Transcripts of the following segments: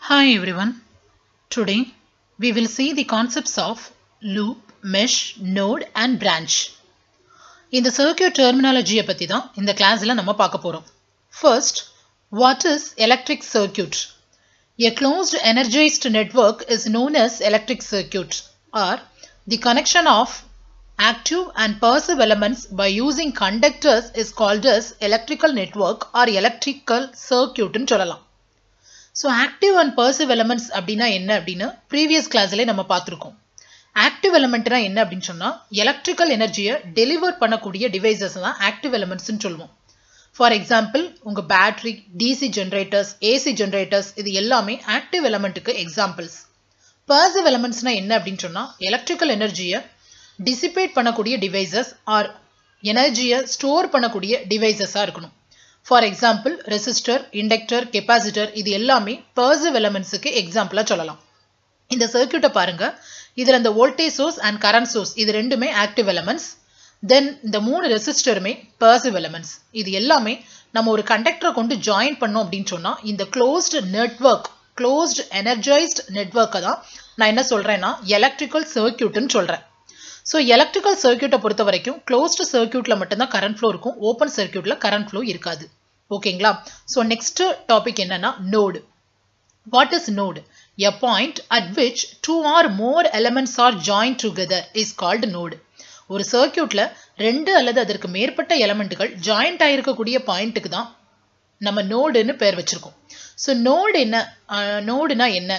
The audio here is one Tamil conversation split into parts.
Hi everyone. Today we will see the concepts of loop, mesh, node and branch. இந்த circuit terminology பத்தி தான் இந்த கிளாஸ்ல நம்ம பார்க்க போறோம். First, what is electric circuit? A closed energized network is known as electric circuit or the connection of active and passive elements by using conductors is called as electrical network or electrical circuit ன்னு சொல்லலாம். So active and passive elements அப்படின்னா என்ன அப்படின்னு ப்ரீவியஸ் கிளாஸ்ல நம்ம பார்த்துருக்கோம் ஆக்டிவ் எலமெண்ட்னா என்ன அப்படின்னு சொன்னால் எலக்ட்ரிக்கல் எனர்ஜியை டெலிவர் பண்ணக்கூடிய டிவைசஸ் தான் ஆக்டிவ் எலமெண்ட்ஸ்னு சொல்லுவோம் ஃபார் எக்ஸாம்பிள் உங்கள் battery DC generators AC generators இது எல்லாமே ஆக்டிவ் எலமெண்ட்டுக்கு எக்ஸாம்பிள்ஸ் பர்சிவ் எலமெண்ட்ஸ்னா என்ன அப்படின்னு சொன்னால் எலக்ட்ரிக்கல் எனர்ஜியை டிசிபேட் பண்ணக்கூடிய டிவைசஸ் ஆர் எனர்ஜியை ஸ்டோர் பண்ணக்கூடிய டிவைசஸாக இருக்கணும் for example resistor inductor capacitor இது எல்லாமே பர்சிவ் எலமெண்ட்ஸுக்கு எக்ஸாம்பிளாக சொல்லலாம் இந்த சர்க்கியூட்டை பாருங்க இதில் இந்த voltage source and current source இது ரெண்டுமே ஆக்டிவ் எலமெண்ட்ஸ் தென் இந்த மூணு ரெசிஸ்டருமே பர்சிவ் எலமெண்ட்ஸ் இது எல்லாமே நம்ம ஒரு கண்டக்டரை கொண்டு ஜாயின் பண்ணோம் அப்படின்னு சொன்னால் இந்த க்ளோஸ்டு நெட்ஒர்க் க்ளோஸ்டு எனர்ஜைஸ்ட் நெட்ஒர்க்கை தான் நான் என்ன சொல்கிறேன்னா எலக்ட்ரிக்கல் சர்க்கியூட்னு சொல்கிறேன் ஸோ எலக்ட்ரிக்கல் சர்க்கியூட்டை பொறுத்த வரைக்கும் க்ளோஸ்டு சர்க்கியூட்டில் மட்டும்தான் கரண்ட் ஃப்ளோ இருக்கும் ஓப்பன் சர்க்கியூட்டில் கரண்ட் ஃப்ளோ இருக்காது ஓகேங்களா ஸோ நெக்ஸ்ட் டாபிக் என்னன்னா node what is node a point at which two or more elements are join together is called node ஒரு சர்க்கியூட்ல ரெண்டு அல்லது அதற்கு மேற்பட்ட எலமெண்ட்டுகள் ஜாயிண்ட் ஆயிருக்கக்கூடிய பாயிண்ட்டுக்கு தான் நம்ம நோடுன்னு பேர் வச்சிருக்கோம் ஸோ நோடு என்ன நோடுனா என்ன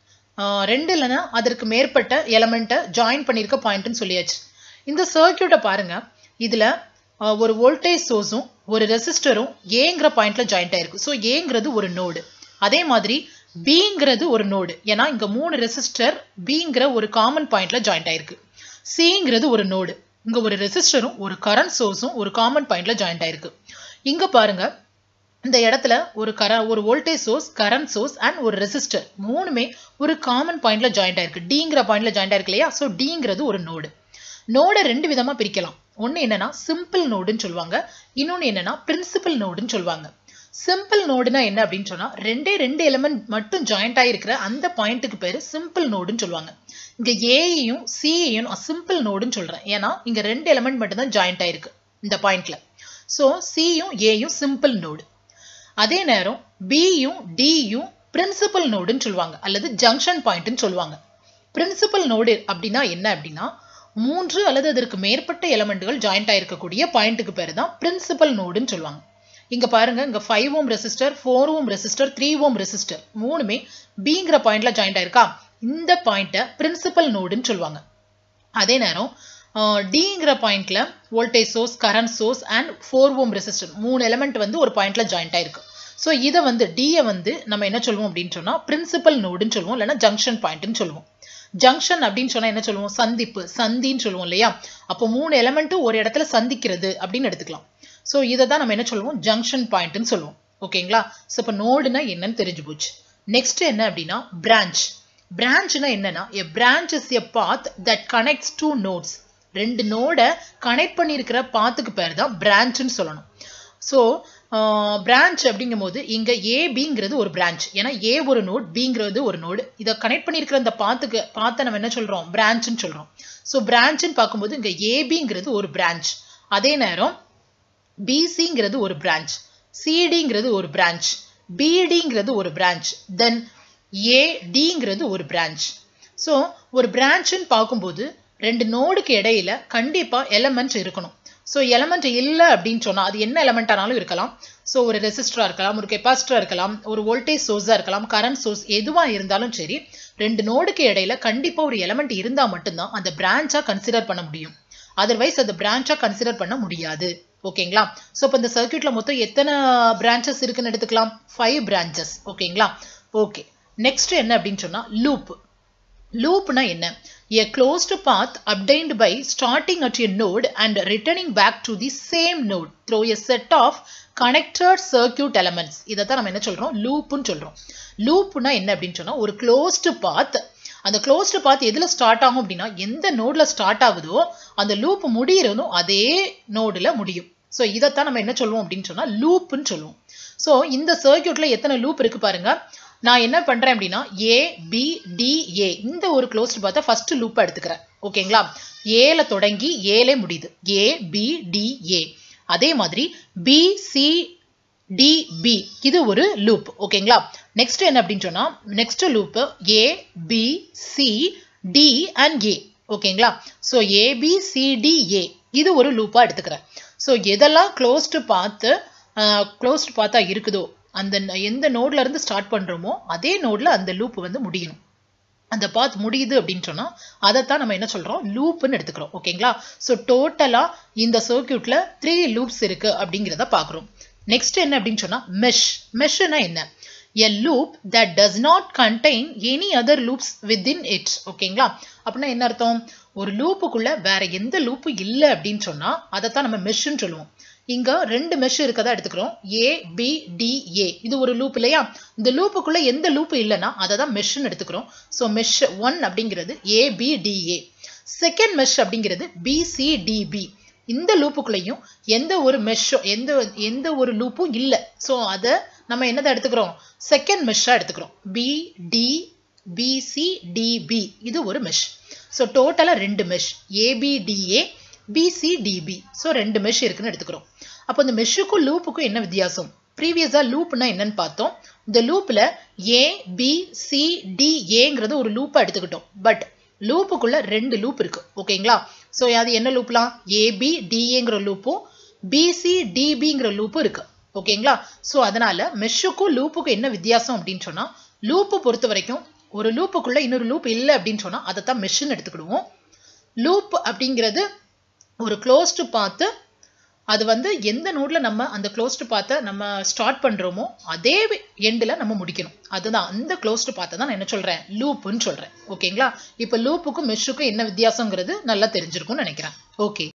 ரெண்டு இல்லைன்னா அதற்கு மேற்பட்ட எலமெண்ட்டை ஜாயின் பண்ணியிருக்க பாயிண்ட்னு சொல்லியாச்சு இந்த சர்க்கியூட்டை பாருங்க இதில் ஒரு வோல்டேஜ் சோர்ஸும் ஒரு ரெசிஸ்டரும் ஏங்கிற பாயிண்ட்ல ஜாயிண்ட் ஆயிருக்கு ஸோ ஏங்கிறது ஒரு நோடு அதே மாதிரி பிங்கிறது ஒரு நோடு ஏன்னா இங்க மூணு ரெசிஸ்டர் பிங்கிற ஒரு காமன் பாயிண்ட்ல ஜாயிண்ட் ஆயிருக்கு சிங்கிறது ஒரு நோடு இங்க ஒரு ரெசிஸ்டரும் ஒரு கரண்ட் சோர்ஸும் ஒரு காமன் பாயிண்ட்ல ஜாயிண்ட் ஆயிருக்கு இங்க பாருங்க இந்த இடத்துல ஒரு கர ஒரு voltage source current source and ஒரு ரெசிஸ்டர் மூணுமே ஒரு காமன் பாயிண்ட்ல ஜாயிண்ட் ஆயிருக்கு டிங்கிற பாயிண்ட்ல ஜாயிண்ட் ஆயிருக்கு இல்லையா ஸோ டிங்கிறது ஒரு நோடு நோடை ரெண்டு விதமா பிரிக்கலாம் ஒன்று என்னன்னா சிம்பிள் நோடுன்னு சொல்லுவாங்க இன்னொன்று என்னன்னா பிரின்சிபல் நோடுன்னு சொல்லுவாங்க சிம்பிள் நோடுனா என்ன அப்படின்னு சொன்னா ரெண்டே ரெண்டு எலிமெண்ட் மட்டும் ஜாயிண்ட் ஆகிருக்கிற அந்த பாயிண்ட்டுக்கு பேரு சிம்பிள் நோடுன்னு சொல்லுவாங்க இங்க ஏயையும் சியையும் நான் சிம்பிள் நோடுன்னு சொல்றேன் ஏன்னா இங்க ரெண்டு எலிமெண்ட் மட்டும் தான் ஜாயிண்ட் ஆயிருக்கு இந்த பாயிண்ட்ல ஸோ சியும் ஏயும் சிம்பிள் நோடு அதே நேரம் பியும் டியும் பிரின்சிபல் நோடுன்னு சொல்லுவாங்க அல்லது ஜங்ஷன் பாயிண்ட்னு சொல்லுவாங்க பிரின்சிபல் நோடு அப்படின்னா என்ன அப்படின்னா மூன்று அல்லது அதற்கு மேற்பட்ட எலமெண்ட்டுகள் ஜாயிண்ட் ஆயிருக்கக்கூடிய பாயிண்ட்டுக்கு பேர் தான் பிரின்சிபல் நோடுன்னு சொல்லுவாங்க இங்க பாருங்க இங்க five ohm resistor four ohm resistor three ohm resistor மூணுமே பிங்கிற பாயிண்ட்ல ஜாயிண்ட் ஆயிருக்கா இந்த பாயிண்ட்டை பிரின்சிபல் நோடுன்னு சொல்லுவாங்க அதே நேரம் டிங்கிற பாயிண்ட்ல voltage source current source and four ohm resistor மூணு எலமெண்ட் வந்து ஒரு பாயிண்ட்ல ஜாயிண்ட் ஆயிருக்கு ஸோ இதை வந்து டியை வந்து நம்ம என்ன சொல்லுவோம் அப்படின்னு சொன்னா பிரின்சிபல் நோடுன்னு சொல்லுவோம் இல்லைன்னா ஜங்ஷன் பாயிண்ட்னு சொல்லுவோம் ஜங்ஷன் அப்படின்னு சொன்னா என்ன சொல்லுவோம் சந்திப்பு சந்தின்னு சொல்லுவோம் இல்லையா அப்போ மூணு எலமெண்ட்டும் ஒரு இடத்துல சந்திக்கிறது அப்படின்னு எடுத்துக்கலாம் ஸோ இதை தான் நம்ம என்ன சொல்லுவோம் ஜங்ஷன் பாயிண்ட்னு சொல்லுவோம் ஓகேங்களா ஸோ இப்போ நோடுனா என்னன்னு தெரிஞ்சு போச்சு நெக்ஸ்ட் என்ன அப்படின்னா பிரான்ச் பிரான்ச்னா என்னன்னா a branch is a path that connects two nodes ரெண்டு நோடை கனெக்ட் பண்ணியிருக்கிற பாத்துக்கு பேர் தான் பிரான்ச்னு சொல்லணும் ஸோ பிரான்ச் அப்படிங்கும் போது இங்க ஏபிங்கிறது ஒரு பிரான்ச் ஏன்னா ஏ ஒரு நோட் பிங்கிறது ஒரு நோடு இதை கனெக்ட் பண்ணியிருக்கிற இந்த பாத்துக்கு பார்த்த நம்ம என்ன சொல்றோம் பிரான்ச்னு சொல்றோம் ஸோ பிரான்ச்னு பார்க்கும்போது இங்க ஏபிங்கிறது ஒரு பிரான்ச் அதே நேரம் பிசிங்கிறது ஒரு பிரான்ச் சிடிங்கிறது ஒரு பிரான்ச் பிடிங்கிறது ஒரு பிரான்ச் தென் ஏடிங்கிறது ஒரு பிரான்ச் ஸோ ஒரு பிரான்ச்னு பார்க்கும்போது ரெண்டு நோடுக்கு இடையில கண்டிப்பா எலமெண்ட் இருக்கணும் ஸோ எலமெண்ட் இல்லை அப்படின்னு சொன்னால் அது என்ன எலமெண்ட் ஆனாலும் இருக்கலாம் ஸோ ஒரு ரெசிஸ்டராக இருக்கலாம் ஒரு கெப்பாசிட்டராக இருக்கலாம் ஒரு வோல்டேஜ் சோர்ஸாக இருக்கலாம் கரண்ட் சோர்ஸ் எதுவாக இருந்தாலும் சரி ரெண்டு நோடுக்கு இடையில கண்டிப்பாக ஒரு எலமெண்ட் இருந்தால் மட்டும்தான் அந்த பிரான்ச்சாக கன்சிடர் பண்ண முடியும் அதர்வைஸ் அந்த பிரான்ச்சாக கன்சிடர் பண்ண முடியாது ஓகேங்களா ஸோ இப்போ இந்த சர்க்கியூட்ல மொத்தம் எத்தனை பிரான்ச்சஸ் இருக்குன்னு எடுத்துக்கலாம் ஃபைவ் பிரான்ச்சஸ் ஓகேங்களா ஓகே நெக்ஸ்ட் என்ன அப்படின்னு சொன்னா லூப் லூப்னா என்ன a closed path obtained by starting at a node and returning back to the same node through a set of connected circuit elements இதை தான் நம்ம என்ன சொல்றோம் லூப்னு சொல்றோம் லூப்னா என்ன அப்படின்னு சொன்னா ஒரு closed path அந்த closed path எதுல ஸ்டார்ட் ஆகும் அப்படின்னா எந்த நோட்ல ஸ்டார்ட் ஆகுதோ அந்த லூப் முடியறதும் அதே நோடுல முடியும் ஸோ இதைத்தான் நம்ம என்ன சொல்லுவோம் அப்படின்னு சொன்னா லூப்னு சொல்லுவோம் ஸோ இந்த சர்க்கியூட்ல எத்தனை லூப் இருக்கு பாருங்க நான் என்ன பண்றேன் அப்படின்னா ஏ பி டி ஏ இந்த ஒரு க்ளோஸ்ட் பார்த்தா ஃபர்ஸ்ட் லூப்பை எடுத்துக்கிறேன் ஓகேங்களா ஏல தொடங்கி ஏலே முடியுது ஏ பி டி ஏ அதே மாதிரி பி சி டி பி இது ஒரு லூப் ஓகேங்களா நெக்ஸ்ட் என்ன அப்படின்னு சொன்னா next loop A B C D and A ஓகேங்களா ஸோ ஏபிசிடிஏ இது ஒரு லூப்பாக எடுத்துக்கிறேன் ஸோ எதெல்லாம் க்ளோஸ்டு பார்த்து க்ளோஸ்டு பார்த்தா இருக்குதோ அந்த எந்த நோட்ல இருந்து ஸ்டார்ட் பண்ணுறோமோ அதே நோடில் அந்த லூப் வந்து முடியணும் அந்த பாத் முடியுது அப்படின்னு சொன்னால் அதைத்தான் நம்ம என்ன சொல்கிறோம் லூப்புன்னு எடுத்துக்கிறோம் ஓகேங்களா ஸோ டோட்டலாக இந்த சர்க்கியூட்டில் த்ரீ லூப்ஸ் இருக்குது அப்படிங்கிறத பார்க்குறோம் நெக்ஸ்ட் என்ன அப்படின்னு சொன்னால் மெஷ் மெஷ்னா என்ன a loop that does not contain any other loops within it ஓகேங்களா அப்படின்னா என்ன அர்த்தம் ஒரு லூப்புக்குள்ள வேற எந்த லூப்பும் இல்லை அப்படின்னு சொன்னா அதைத்தான் நம்ம மெஷ்ன்னு சொல்லுவோம் இங்க ரெண்டு மெஷ் இருக்கதா எடுத்துக்கிறோம் ஏ பி டி ஏ இது ஒரு லூப் இல்லையா இந்த லூப்புக்குள்ள எந்த லூப் இல்லைன்னா அதை தான் மெஷ்ன்னு எடுத்துக்கிறோம் ஸோ மெஷ் ஒன் அப்படிங்கிறது A B D A second mesh அப்படிங்கிறது பி சி டி பி இந்த லூப்புக்குள்ளேயும் எந்த ஒரு மெஷ்ஷோ எந்த எந்த ஒரு லூப்பும் இல்லை ஸோ அதை நம்ம என்னதை எடுத்துக்கிறோம் செகண்ட் மெஷ்ஷாக எடுத்துக்கிறோம் பி டி பிசி டிபி இது ஒரு மெஷ் ஸோ டோட்டலாக ரெண்டு மெஷ் ஏபிடிஏ பிசிடிபி ஸோ ரெண்டு மெஷ் இருக்குன்னு எடுத்துக்கிறோம் அப்போ இந்த மெஷ்ஷுக்கும் லூப்புக்கும் என்ன வித்தியாசம் ப்ரீவியஸாக லூப்னா என்னன்னு பார்த்தோம் இந்த லூப்பில் ஏ பி சி டி ஏங்கிறது ஒரு லூப்பாக எடுத்துக்கிட்டோம் பட் லூப்புக்குள்ள ரெண்டு லூப் இருக்கு ஓகேங்களா ஸோ அது என்ன லூப்லாம் ஏபி டிஏங்கிற லூப்பும் பிசி டிபிங்கிற லூப்பும் இருக்கு ஓகேங்களா ஸோ அதனால மெஷ்ஷுக்கும் லூப்புக்கும் என்ன வித்தியாசம் அப்படின்னு சொன்னா லூப்பு பொறுத்த வரைக்கும் ஒரு லூப்புக்குள்ள இன்னொரு லூப் இல்லை அப்படின்னு சொன்னா அதை தான் மெஷ்ன்னு எடுத்துக்கிடுவோம் லூப் அப்படிங்கிறது ஒரு க்ளோஸ்டு பார்த்து அது வந்து எந்த நோட்ல நம்ம அந்த க்ளோஸ்டு பார்த்த நம்ம ஸ்டார்ட் பண்றோமோ அதே எண்டில் நம்ம முடிக்கணும் அதுதான் அந்த க்ளோஸ்டு பார்த்த தான் நான் என்ன சொல்றேன் லூப்புன்னு சொல்றேன் ஓகேங்களா இப்போ லூப்புக்கும் மெஷ்ஷுக்கும் என்ன வித்தியாசங்கிறது நல்லா தெரிஞ்சிருக்கும்னு நினைக்கிறேன் ஓகே